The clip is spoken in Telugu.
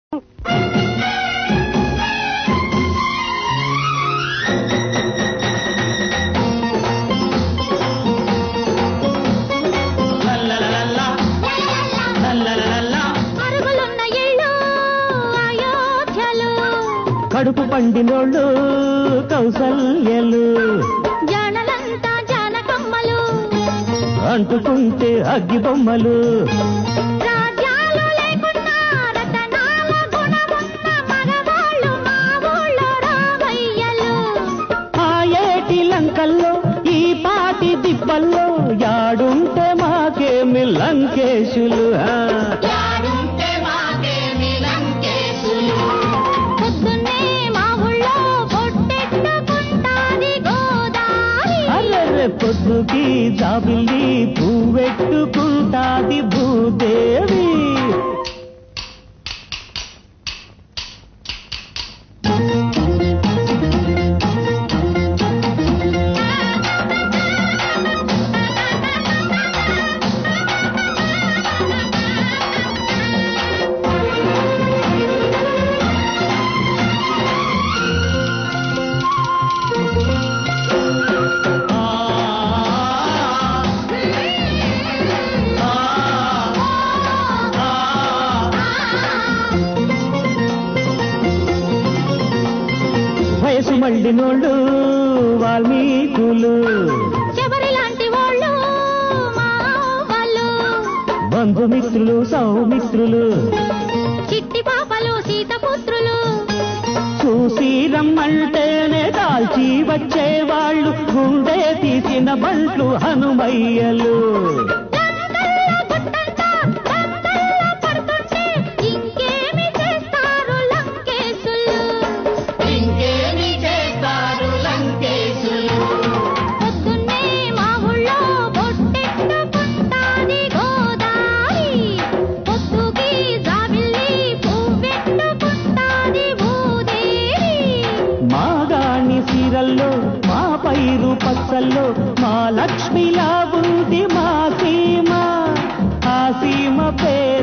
అరుగులున్న ఇళ్ళు అయోధ్యలు కడుపు పండినోళ్ళు కౌసల్యలు జానలంతా జానకమ్మలు అంటుకుంటే అగ్గి బొమ్మలు రాజ్యాలు లేకున్నా రతనాల గుణమున్న మగవాళ్ళు మా ఊళ్ళో రావయ్యలు ఆ ఏటి లంకల్లో ఈ పాటి దిబ్బల్లో యాడుంటే మాకేమి లంకేశులు ఆ. పొద్దున్నే మా ఊళ్ళో పొట్టెట్టుకుంటాది గోదారి అర్రెర్రె పొద్దుకి జాబిల్లి పువ్వెట్టుకుంటాది భూదేవి వయసు మళ్ళినోళ్ళు వాల్మీకులు శబరి లాంటి వాళ్ళు మా వాళ్ళు బంధుమిత్రులు సౌమిత్రులు చిట్టి పాపలు సీతపుత్రులు చూసి రమ్మంటేనే కాల్చి వచ్చేవాళ్ళు గుండె తీసిన బంట్లు హనుమయ్యలు లంకల్లో గుట్టంతా లంకల్లో పడుతుంటే ఇంకేమి చేస్తారు లంకేశులు పొద్దున్నే మా ఊళ్ళో బొట్టెట్టుకుంటాది గోదారి పొద్దుకి జాబిల్లి పువ్వెట్టుకుంటాది భూదేవి మాగాణి సీరల్లో మా పైరు పచ్చల్లో మా లక్ష్మిలా ఉంది మా సీమ ఆ సీమ పేరు